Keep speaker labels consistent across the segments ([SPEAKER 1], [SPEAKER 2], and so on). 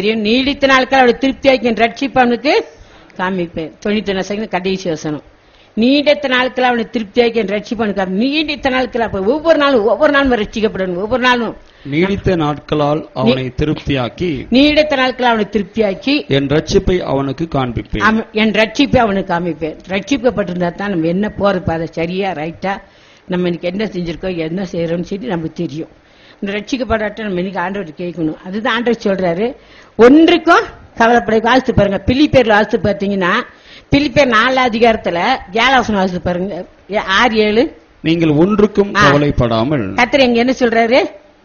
[SPEAKER 1] தெரியும் நீடித்த நாட்கள் அவளை திருப்தியாக்கி ரட்சிப்பு அவனுக்கு காமிப்பேன் தொண்ணூத்தி ஒன்று செகண்ட் கடைசி வசனம் நீடித்த நாட்கள் அவனை திருப்தியாக்கி ரட்சிப்பு அவனுக்கு காமி- நீடித்த நாட்கள் அப்ப ஒவ்வொரு நாளும் ஒவ்வொரு நாளும் ரட்சிக்கப்படணும் ஒவ்வொரு நாளும்
[SPEAKER 2] நீடித்த நாட்களால் அவனை திருப்தியாக்கி
[SPEAKER 1] நீடித்த நாட்கள் அவனை திருப்தியாக்கி
[SPEAKER 2] என் ரட்சிப்பை அவனுக்கு காண்பிப்பேன்
[SPEAKER 1] அவன் என் ரட்சிப்பை அவனுக்கு காமிப்பேன் ரட்சிக்கப்பட்டிருந்தா தான் நம்ம என்ன போறது பாதை சரியா ரைட்டா நம்ம இன்னைக்கு என்ன செஞ்சிருக்கோம் என்ன செய்யறோம்னு சொல்லி நமக்கு தெரியும் இந்த ரட்சிக்கப்படாட்ட நம்ம இன்னைக்கு ஆண்டவர் கேட்கணும் அதுதான் ஆண்டவர் சொல்றாரு ஒன்றுக்கும் கவலைப்பட வாழ்த்து பாருங்க பிலிப்பேர்ல வாழ்த்து பார்த்தீங்கன்னா பிலிப்பேர் நாலு அதிகாரத்துல ஏழாவசனம் வாழ்த்து பாருங்க ஏ- ஆறு ஏழு
[SPEAKER 2] நீங்கள் ஒன்றுக்கும்
[SPEAKER 1] ஆ.
[SPEAKER 2] கவலைப்படாமல்
[SPEAKER 1] கத்திர இங்க என்ன சொல்றாரு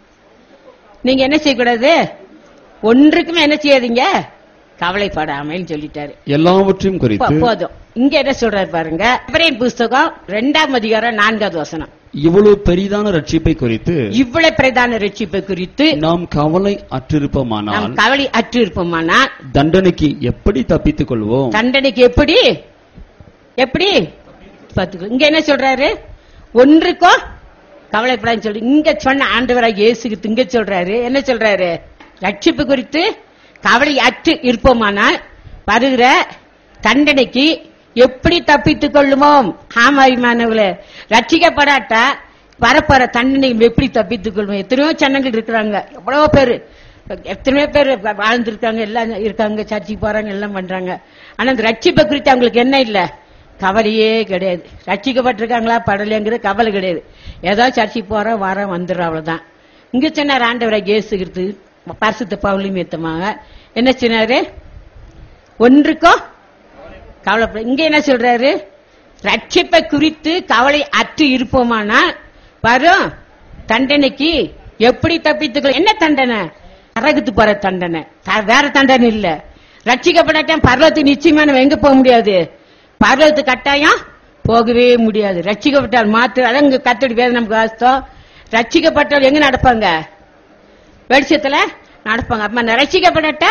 [SPEAKER 1] நீங்க என்ன செய்யக்கூடாது ஒன்றுக்குமே என்ன செய்யாதீங்க கவலைப்படாமல் சொல்லிட்டாரு
[SPEAKER 2] எல்லாவற்றையும்
[SPEAKER 1] போ-
[SPEAKER 2] குறித்து
[SPEAKER 1] போதும் இங்க என்ன சொல்றாரு பாருங்க எபிரேயர் புஸ்தகம் இரண்டாம் அதிகாரம் நான்காவது வசனம்
[SPEAKER 2] இவ்வளவு பெரிதான ரட்சிப்பை குறித்து
[SPEAKER 1] இவ்வளவு பிரதான ரட்சிப்பை குறித்து
[SPEAKER 2] நாம் கவலை
[SPEAKER 1] நாம்
[SPEAKER 2] அற்றிருப்போமானால்
[SPEAKER 1] கவலை அற்று இருப்போமானால்
[SPEAKER 2] தண்டனைக்கு எப்படி தப்பித்துக் கொள்வோம்
[SPEAKER 1] தண்டனைக்கு எப்படி எப்படி பாத்துக்கோ இங்க என்ன சொல்றாரு ஒன்றுக்கோ கவலைப்படாதுன்னு சொல்லி இங்க சொன்ன ஆண்டவராக இயேசுக்கு இங்க சொல்றாரு என்ன சொல்றாரு ரட்சிப்பு குறித்து கவலை அற்று இருப்போமானால் வருகிற தண்டனைக்கு எப்படி தப்பித்துக் கொள்ளுமோம் ஆமாய்மானவர்களே ரட்சிக்கப்படாட்டா வரப்போற தண்டனை எப்படி தப்பித்துக் கொள்வோம் எத்தனையோ சன்னங்கள் இருக்கிறாங்க எவ்வளவோ பேரு எத்தனையோ பேர் வாழ்ந்திருக்காங்க எல்லாம் இருக்காங்க சர்ச்சைக்கு போறாங்க எல்லாம் பண்றாங்க ஆனா அந்த ரட்சிப்பை குறித்து அவங்களுக்கு என்ன இல்ல கவலையே கிடையாது ரட்சிக்கப்பட்டிருக்காங்களா படலைங்கிற கவலை கிடையாது ஏதோ சர்ச்சைக்கு போறோம் வரோம் வந்துடுறோம் அவ்வளவுதான் இங்க சொன்னார் ஆண்டவரை இயேசுகிறது பரிசுத்த பவுலியும் ஏத்தமாக என்ன சொன்னாரு ஒன்றுக்கோ கவலைப்பட இங்க என்ன சொல்றாரு ரட்சிப்பை குறித்து கவலை அற்று இருப்போமானால் வரும் தண்டனைக்கு எப்படி தப்பித்துக்கொள்ள என்ன தண்டனை நரகத்து போற தண்டனை த- வேற தண்டனை இல்ல ரட்சிக்கப்படாட்டம் பர்வத்துக்கு நிச்சயமா நம்ம எங்க போக முடியாது பர்வத்து கட்டாயம் போகவே முடியாது ரட்சிக்கப்பட்டால் மாத்து அதான் இங்க கத்தடி வேதம் நமக்கு வாஸ்தம் ரட்சிக்கப்பட்டால் எங்க நடப்பாங்க வெளிச்சத்துல நடப்பாங்க அப்ப ரட்சிக்கப்படட்டா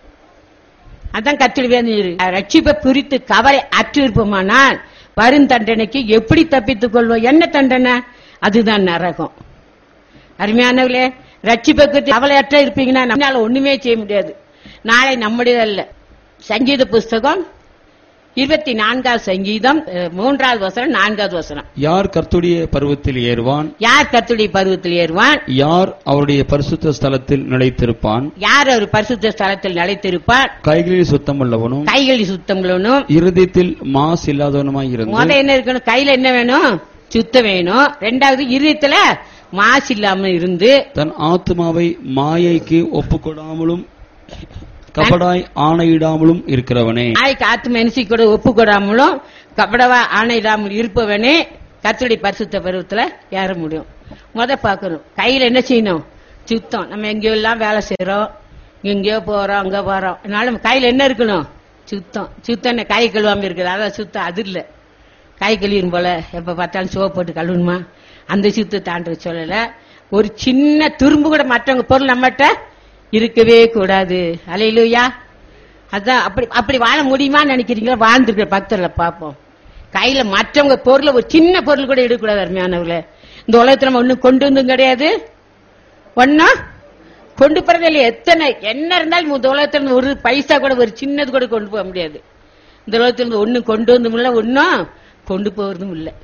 [SPEAKER 1] அதான் கத்திரி வேணும் ரட்சிப்பை குறித்து கவலை அற்று இருப்போமானால் வரும் தண்டனைக்கு எப்படி தப்பித்துக் கொள்வோம் என்ன தண்டனை அதுதான் நரகம் அருமையானவர்களே ரட்சிப்பை குறித்து கவலையற்ற இருப்பீங்கன்னா நம்மளால ஒண்ணுமே செய்ய முடியாது நாளை நம்முடையதல்ல சங்கீத புஸ்தகம் இருபத்தி நான்காவது சங்கீதம் அஹ், மூன்றாவது வசனம் நான்காவது வசனம்
[SPEAKER 2] யார் கர்த்துடைய பருவத்தில் ஏறுவான்
[SPEAKER 1] யார் கத்துடைய பருவத்தில் ஏறுவான்
[SPEAKER 2] யார் அவருடைய பரிசுத்த ஸ்தலத்தில் நிலைத்திருப்பான்
[SPEAKER 1] யார் ஒரு பரிசுத்த ஸ்தலத்தில் நிலைத்திருப்பான்
[SPEAKER 2] கைகளில் சுத்தமுள்ளவனும்
[SPEAKER 1] கைகளில் சுத்தங்களும்
[SPEAKER 2] இருதயத்தில் மாசு இல்லாதவனுமாய்
[SPEAKER 1] முத
[SPEAKER 2] இருந்து
[SPEAKER 1] என்ன இருக்கணும் கையில என்ன வேணும் சுத்தம் வேணும் ரெண்டாவது இருதயத்துல மாசு இல்லாம இருந்து
[SPEAKER 2] தன் ஆத்மாவை மாயைக்கு ஒப்புக்கொடாமலும் கபடாய் ஆணையிடாமலும் இருக்கிறவனே
[SPEAKER 1] நாளைக்கு ஆத்து மனசி கூட ஒப்பு கொடாமலும் கபடவா ஆணையிடாமல் இருப்பவனே கத்துடைய பரிசுத்த பருவத்துல ஏற முடியும் முத பார்க்கணும் கையில என்ன செய்யணும் சுத்தம் நம்ம எங்கேயோ எல்லாம் வேலை செய்யறோம் எங்கேயோ போறோம் அங்க போறோம் அதனால நம்ம கையில என்ன இருக்கணும் சுத்தம் சுத்தம் என்ன கை கழுவாம இருக்குது அதான் சுத்தம் அது இல்ல கை கழுவிடும் போல எப்ப பார்த்தாலும் சோப்பு போட்டு கழுவணுமா அந்த சுத்தத்தை ஆண்டு சொல்லல ஒரு சின்ன துரும்பு கூட மற்றவங்க பொருள் நம்மகிட்ட இருக்கவே கூடாது அலையிலுயா அதான் அப்படி அப்படி வாழ முடியுமான்னு நினைக்கிறீங்களா வாழ்ந்துருக்கிற பக்தர்ல பார்ப்போம் கையில மற்றவங்க பொருளை ஒரு சின்ன பொருள் கூட எடுக்கக்கூடாது அருமையானவர்களே இந்த உலகத்துல நம்ம ஒண்ணும் கொண்டு வந்தும் கிடையாது ஒன்னா கொண்டு போறது இல்லையா எத்தனை என்ன இருந்தாலும் இந்த உலகத்துல இருந்து ஒரு பைசா கூட ஒரு சின்னது கூட கொண்டு போக முடியாது இந்த உலகத்துல இருந்து ஒண்ணும் கொண்டு வந்தும் இல்ல ஒன்னும் கொண்டு போறதும் இல்ல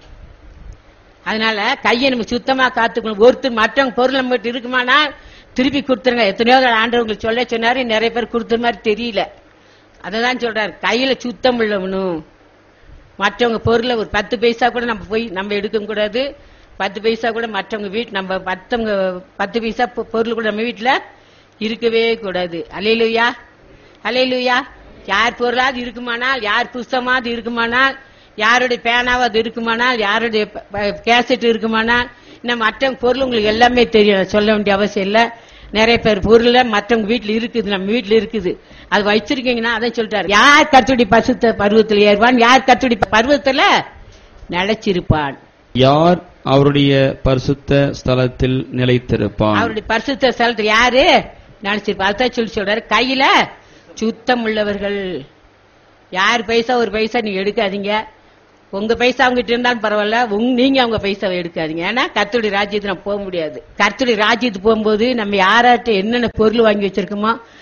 [SPEAKER 1] அதனால கையை நம்ம சுத்தமா காத்துக்கணும் ஒருத்தர் மற்றவங்க பொருள் நம்ம கிட்ட இருக்குமானா திருப்பி கொடுத்துருங்க எத்தனையோ தடவை ஆண்டவங்களுக்கு சொல்ல சொன்னாரு நிறைய பேர் கொடுத்த மாதிரி தெரியல அததான் சொல்றாரு கையில சுத்தம் உள்ளவனும் மற்றவங்க பொருளை ஒரு பத்து பைசா கூட நம்ம போய் நம்ம எடுக்க கூடாது பத்து பைசா கூட மற்றவங்க வீட்டு நம்ம மத்தவங்க பத்து பைசா பொ- பொருள் கூட நம்ம வீட்டுல இருக்கவே கூடாது அலையிலுயா அலையிலுயா யார் பொருளாவது இருக்குமானால் யார் புஸ்தமாவது இருக்குமானால் யாருடைய பேனாவது இருக்குமானால் யாருடைய ப- ப- கேசட் இருக்குமானால் இன்னும் மற்றவங்க பொருள் உங்களுக்கு எல்லாமே தெரியும் சொல்ல வேண்டிய அவசியம் இல்ல நிறைய பேர் பொருள் மற்றவங்க வீட்டுல இருக்குது நம்ம வீட்டுல இருக்குது அது வச்சிருக்கீங்கன்னா அதான் சொல்லிட்டாரு யார் கத்துடி பசுத்த பருவத்தில் ஏறுவான் யார் கத்துடி பருவத்துல நிலைச்சிருப்பான்
[SPEAKER 2] யார் அவருடைய பரிசுத்த ஸ்தலத்தில் நிலைத்திருப்பான்
[SPEAKER 1] அவருடைய பரிசுத்த ஸ்தலத்தில் யாரு நினைச்சிருப்பா அதான் சொல்லி சொல்றாரு கையில சுத்தம் உள்ளவர்கள் யார் பைசா ஒரு பைசா நீங்க எடுக்காதீங்க உங்க பைசா அவங்ககிட்ட இருந்தாலும் பரவாயில்ல உங்க நீங்க அவங்க பைசாவை எடுக்காதீங்க ஏன்னா கர்த்தருடைய ராஜ்யத்துக்கு நம்ம போக முடியாது கர்த்தருடைய ராஜ்யத்துக்கு போகும்போது நம்ம யாராட்ட என்னென்ன பொருள் வாங்கி வச்சிருக்கோமோ